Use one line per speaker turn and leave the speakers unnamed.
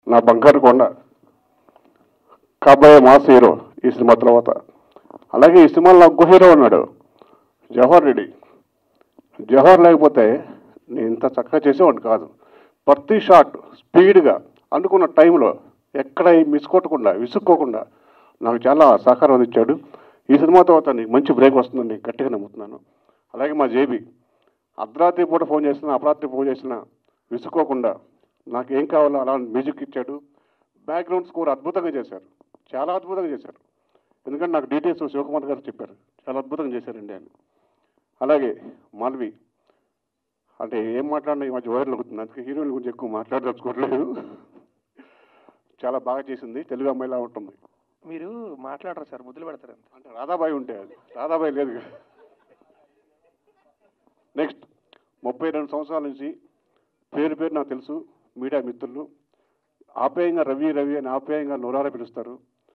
నా బంగారు కొండ కాబోయే మాస్ హీరో ఈ సినిమా తర్వాత అలాగే ఈ సినిమాలో నాకు ఇంకో హీరో ఉన్నాడు జవహర్ రెడ్డి జవహర్ లేకపోతే నేను ఇంత చక్కగా చేసేవాడిని కాదు ప్రతి షాట్ స్పీడ్గా అనుకున్న టైంలో ఎక్కడ మిస్ కొట్టకుండా విసుక్కోకుండా నాకు చాలా సహకారం అందించాడు ఈ సినిమా తర్వాత నీకు మంచి బ్రేక్ వస్తుందని నేను గట్టిగా నమ్ముతున్నాను అలాగే మా జేబీ అర్ధరాత్రి పూట ఫోన్ చేసినా అపరాత్రి ఫోన్ చేసినా విసుక్కోకుండా నాకు ఏం కావాలో అలా మ్యూజిక్ ఇచ్చాడు బ్యాక్గ్రౌండ్ స్కోర్ అద్భుతంగా చేశారు చాలా అద్భుతంగా చేశారు ఎందుకంటే నాకు డీటెయిల్స్ శివకుమార్ గారు చెప్పారు చాలా అద్భుతంగా చేశారండి అని అలాగే మాల్వి అంటే ఏం మాట్లాడినా ఈ మధ్య వైరల్ అవుతుంది అందుకే హీరోయిన్ గురించి ఎక్కువ మాట్లాడదలుచుకోవట్లేదు చాలా బాగా చేసింది తెలుగు అమ్మాయిలా ఉంటుంది
మీరు మాట్లాడరు సార్ ముద్దులు పెడతారు అంతే
అంటే రాధాబాయి ఉంటే అది రాధాబాయి లేదు నెక్స్ట్ ముప్పై రెండు సంవత్సరాల నుంచి పేరు పేరు నాకు తెలుసు మీడియా మిత్రులు ఆప్యాయంగా రవి రవి అని ఆప్యాయంగా నోరారా పిలుస్తారు